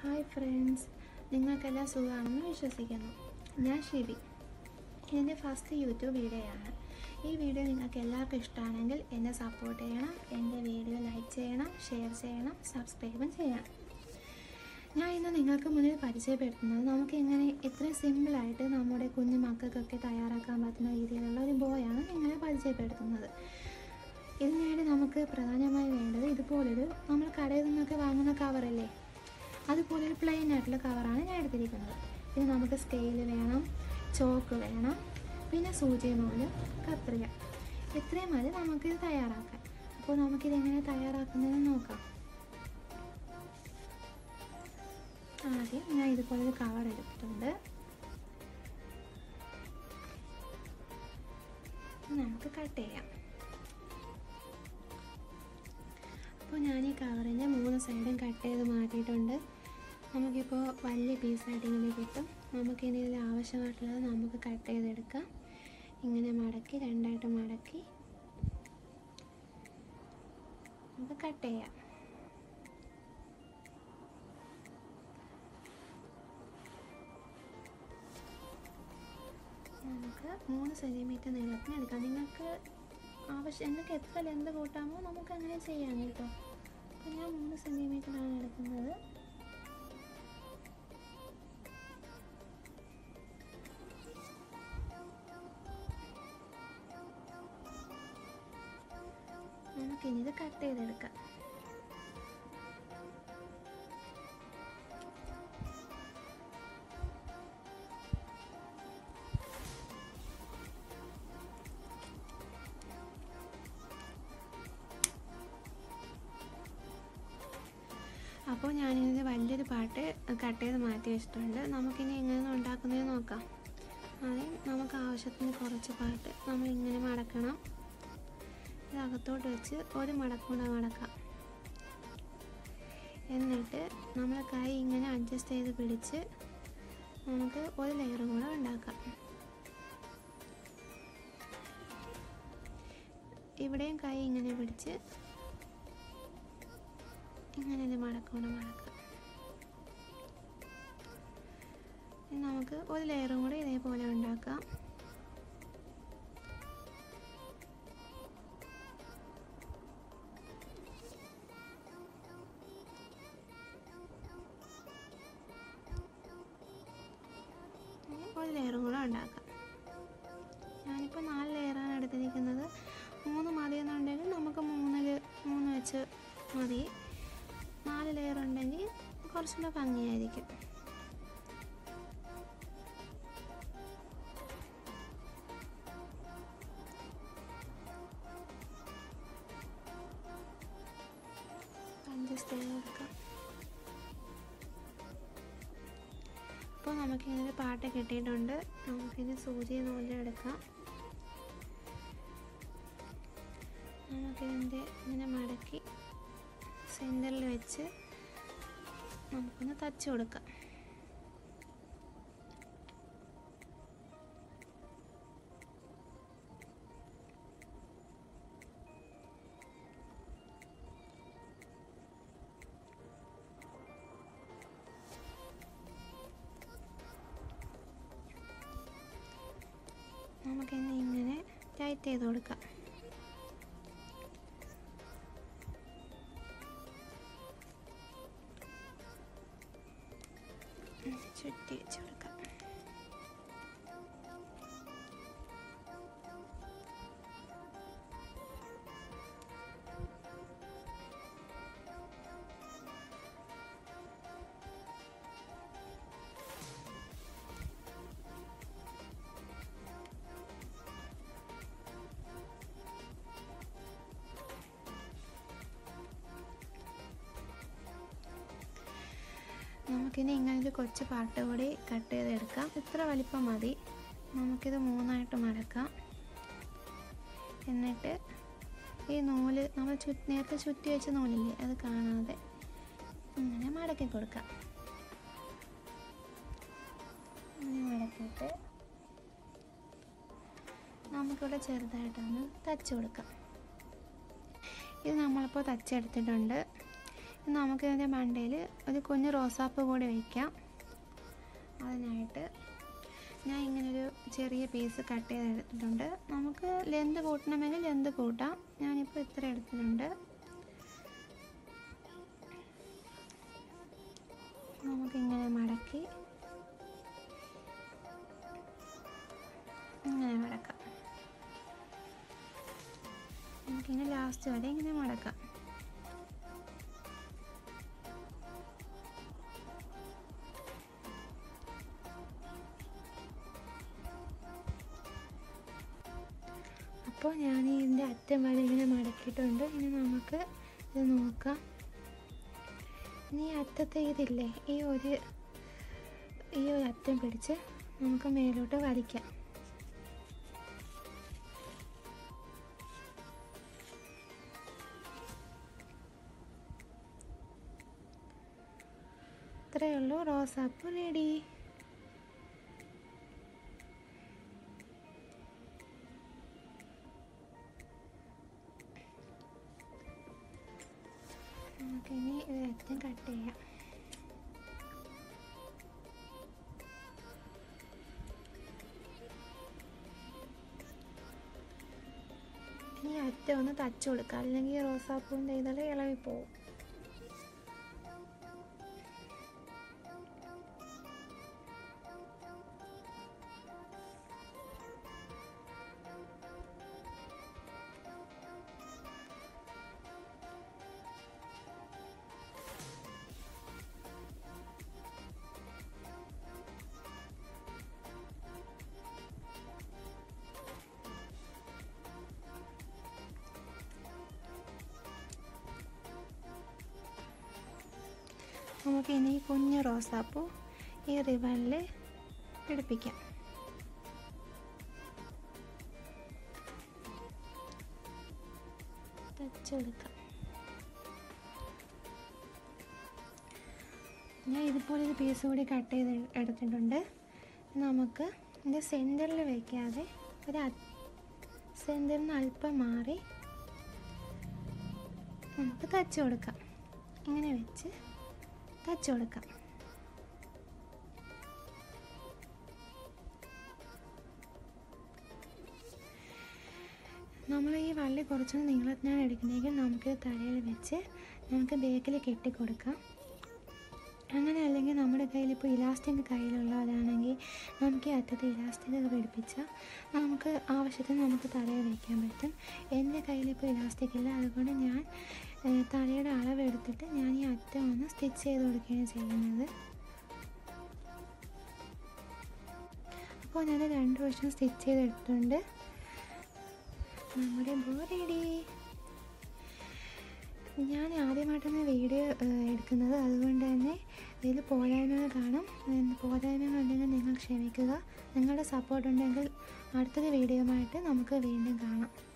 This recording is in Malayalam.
ഹായ് ഫ്രണ്ട്സ് നിങ്ങൾക്കെല്ലാം സുഖമാണെന്ന് വിശ്വസിക്കുന്നു ഞാൻ ഷിബി എൻ്റെ ഫസ്റ്റ് യൂട്യൂബ് വീഡിയോയാണ് ഈ വീഡിയോ നിങ്ങൾക്ക് എല്ലാവർക്കും ഇഷ്ടമാണെങ്കിൽ എന്നെ സപ്പോർട്ട് ചെയ്യണം എൻ്റെ വീഡിയോ ലൈക്ക് ചെയ്യണം ഷെയർ ചെയ്യണം സബ്സ്ക്രൈബും ചെയ്യണം ഞാൻ ഇന്ന് നിങ്ങൾക്ക് മുന്നിൽ പരിചയപ്പെടുത്തുന്നത് നമുക്ക് എങ്ങനെ ഇത്രയും സിമ്പിളായിട്ട് നമ്മുടെ കുഞ്ഞു മക്കൾക്കൊക്കെ തയ്യാറാക്കാൻ പറ്റുന്ന രീതിയിലുള്ള ഒരു ബോയാണ് നിങ്ങളെ പരിചയപ്പെടുത്തുന്നത് ഇതിനുവേണ്ടി നമുക്ക് പ്രധാനമായി വേണ്ടത് ഇതുപോലൊരു നമ്മൾ കടയിൽ നിന്നൊക്കെ വാങ്ങുന്ന കവറല്ലേ അതുപോലൊരു പ്ലെയിൻ ആയിട്ടുള്ള കവറാണ് ഞാൻ എടുത്തിരിക്കുന്നത് പിന്നെ നമുക്ക് സ്കെയിൽ വേണം ചോക്ക് വേണം പിന്നെ സൂചി നൂല് കത്രിക ഇത്രയും മതി നമുക്കിത് തയ്യാറാക്കാൻ അപ്പോൾ നമുക്കിതെങ്ങനെ തയ്യാറാക്കുന്നതെന്ന് നോക്കാം ആദ്യം ഞാൻ ഇതുപോലൊരു കവർ എടുത്തിട്ടുണ്ട് നമുക്ക് കട്ട് ചെയ്യാം അപ്പോൾ ഞാൻ ഈ കവറിൻ്റെ മൂന്ന് സൈഡും കട്ട് ചെയ്ത് മാറ്റിയിട്ടുണ്ട് നമുക്കിപ്പോൾ വലിയ പീസായിട്ട് ഇങ്ങനെ കിട്ടും നമുക്കിനി ഇതിൽ ആവശ്യമായിട്ടുള്ളത് നമുക്ക് കട്ട് ചെയ്തെടുക്കാം ഇങ്ങനെ മടക്കി രണ്ടായിട്ട് മടക്കി നമുക്ക് കട്ട് ചെയ്യാം നമുക്ക് മൂന്ന് സെൻറ്റിമീറ്റർ നീളത്തിന് എടുക്കാം നിങ്ങൾക്ക് ആവശ്യം നിങ്ങൾക്ക് എത്ര ലെന്ത് കൂട്ടാമോ നമുക്ക് അങ്ങനെ ചെയ്യാം കേട്ടോ അപ്പോൾ ഞാൻ മൂന്ന് സെൻറ്റിമീറ്ററാണ് എടുക്കുന്നത് നമുക്കിനി ഇത് കട്ട് ചെയ്തെടുക്കാം അപ്പോൾ ഞാനിതിന് വലിയൊരു പാട്ട് കട്ട് ചെയ്ത് മാറ്റി വെച്ചിട്ടുണ്ട് നമുക്കിനി എങ്ങനെ ഉണ്ടാക്കുന്നത് നോക്കാം ആദ്യം നമുക്ക് ആവശ്യത്തിന് കുറച്ച് പാട്ട് നമ്മൾ ഇങ്ങനെ മടക്കണം ഇത് അകത്തോട്ട് വെച്ച് ഒരു മടക്കൂടെ മടക്കാം എന്നിട്ട് നമ്മൾ കൈ ഇങ്ങനെ അഡ്ജസ്റ്റ് ചെയ്ത് പിടിച്ച് നമുക്ക് ഒരു ലെയറും കൂടെ ഉണ്ടാക്കാം ഇവിടെയും കൈ ഇങ്ങനെ പിടിച്ച് ഇങ്ങനെ ഒരു മടക്കൂടെ മടക്കാം ഇനി നമുക്ക് ഒരു ലെയറും കൂടെ ഇതേപോലെ ഉണ്ടാക്കാം ഇനി ഒരു ലെയറും കൂടെ ഉണ്ടാക്കാം ഞാനിപ്പോൾ നാല് ലെയറാണ് എടുത്തിരിക്കുന്നത് മൂന്ന് മതി എന്നുണ്ടെങ്കിൽ നമുക്ക് മൂന്നിൽ മൂന്ന് വെച്ച് മതി നാല് ലെയർ ഉണ്ടെങ്കിൽ കുറച്ചുകൂടെ ഭംഗിയായിരിക്കും അഡ്ജസ്റ്റ് ചെയ്ത് കൊടുക്കാം അപ്പോൾ നമുക്കിങ്ങനെ പാട്ട് കിട്ടിയിട്ടുണ്ട് നമുക്കിനി സൂചി നൂലെടുക്കാം നമുക്കിതിൻ്റെ ഇങ്ങനെ മടക്കി സെൻറ്ററിൽ വെച്ച് നമുക്കൊന്ന് തച്ച് കൊടുക്കാം നമുക്കിന്ന് ഇങ്ങനെ ടൈറ്റ് ചെയ്ത് കൊടുക്കാം ചുറ്റി വെച്ച് കൊടുക്കാം നമുക്കിനി ഇങ്ങനെ ഒരു കൊച്ചു പാട്ട് കൂടി കട്ട് ചെയ്തെടുക്കാം ഇത്ര വലിപ്പം മതി നമുക്കിത് മൂന്നായിട്ട് മടക്കാം എന്നിട്ട് ഈ നൂല് നമ്മൾ ചു നേരത്തെ ചുറ്റി വെച്ച നൂലില്ലേ അത് കാണാതെ ഇങ്ങനെ മടക്കി കൊടുക്കാം ഇങ്ങനെ മടക്കിയിട്ട് നമുക്കിവിടെ ചെറുതായിട്ടൊന്ന് തച്ച് കൊടുക്കാം ഇത് നമ്മളിപ്പോൾ തച്ചെടുത്തിട്ടുണ്ട് നമുക്ക് ഇതിൻ്റെ മണ്ടയിൽ ഒരു കുഞ്ഞ് റോസാപ്പ് കൂടി വയ്ക്കാം അതിനായിട്ട് ഞാൻ ഇങ്ങനൊരു ചെറിയ പീസ് കട്ട് ചെയ്തെടുത്തിട്ടുണ്ട് നമുക്ക് ലെന്ത് കൂട്ടണമെങ്കിൽ ലെന്ത് കൂട്ടാം ഞാനിപ്പോൾ ഇത്ര എടുത്തിട്ടുണ്ട് നമുക്കിങ്ങനെ മടക്കി ഇങ്ങനെ മടക്കാം നമുക്കിങ്ങനെ ലാസ്റ്റ് വരെ ഇങ്ങനെ മടക്കാം അപ്പോൾ ഞാൻ ഇതിൻ്റെ അറ്റം വരെ ഇങ്ങനെ മടക്കിയിട്ടുണ്ട് ഇനി നമുക്ക് ഇത് നോക്കാം ഇനി ഈ അറ്റത്തെ ഇതില്ലേ ഈ ഒരു ഈ ഒരു അറ്റം പിടിച്ച് നമുക്ക് മേലോട്ട് വലിക്കാം ഇത്രയേ ഉള്ളൂ റോസാപ്പ് റെഡി നമുക്കിനി ഇത് അറ്റം കട്ട് ചെയ്യാം ഇനി അറ്റം ഒന്ന് തച്ച് കൊടുക്കാം അല്ലെങ്കിൽ റോസാപ്പൂവിൻ്റെ ഇതെല്ലാം ഇളവി പോവും നമുക്ക് ഇനി ഈ കുഞ്ഞു റോസാപ്പൂ ഈ റിബണിൽ പിടിപ്പിക്കാം തച്ചെടുക്കാം ഞാൻ ഇതുപോലെ ഒരു പീസ് കൂടി കട്ട് ചെയ്ത് എടുത്തിട്ടുണ്ട് നമുക്ക് ഇതിൻ്റെ സെൻറ്ററിൽ വയ്ക്കാതെ ഒരു സെൻറ്ററിൽ നിന്ന് അല്പം മാറി നമുക്ക് തച്ച് കൊടുക്കാം ഇങ്ങനെ വെച്ച് തച്ച് കൊടുക്കാം നമ്മൾ ഈ വള്ളി കുറച്ചൊന്ന് നീളത്തിനാണ് എടുക്കുന്നതെങ്കിൽ നമുക്ക് തലയിൽ വെച്ച് നമുക്ക് ബേക്കിൽ കെട്ടി കൊടുക്കാം അങ്ങനെ അല്ലെങ്കിൽ നമ്മുടെ കയ്യിൽ ഇപ്പോൾ ഇലാസ്റ്റിക് കയ്യിലുള്ളവരാണെങ്കിൽ നമുക്ക് ഈ അറ്റത്ത് ഇലാസ്റ്റിക് ഒക്കെ പിടിപ്പിച്ചാൽ നമുക്ക് ആവശ്യത്തിന് നമുക്ക് തലയിൽ വയ്ക്കാൻ പറ്റും എൻ്റെ കയ്യിൽ ഇപ്പോൾ ഇലാസ്റ്റിക് ഇല്ല അതുകൊണ്ട് ഞാൻ ഏഹ്, തലയുടെ അളവെടുത്തിട്ട് ഞാൻ ഈ അറ്റം ഒന്ന് സ്റ്റിച്ച് ചെയ്ത് കൊടുക്കുകയാണ് ചെയ്യുന്നത് അപ്പോൾ ഞാൻ രണ്ട് വർഷം സ്റ്റിച്ച് ചെയ്തെടുത്തിട്ടുണ്ട് നമ്മുടെ ബോ റെഡി ഞാൻ ആദ്യമായിട്ടാണ് വീഡിയോ ഏഹ്, എടുക്കുന്നത് അതുകൊണ്ട് തന്നെ ഇതിൽ പോരായ്മകൾ കാണും ഏഹ്, പോരായ്മകളുണ്ടെങ്കിൽ നിങ്ങൾ ക്ഷമിക്കുക നിങ്ങളുടെ സപ്പോർട്ട് ഉണ്ടെങ്കിൽ അടുത്തൊരു വീഡിയോയുമായിട്ട് നമുക്ക് വീണ്ടും കാണാം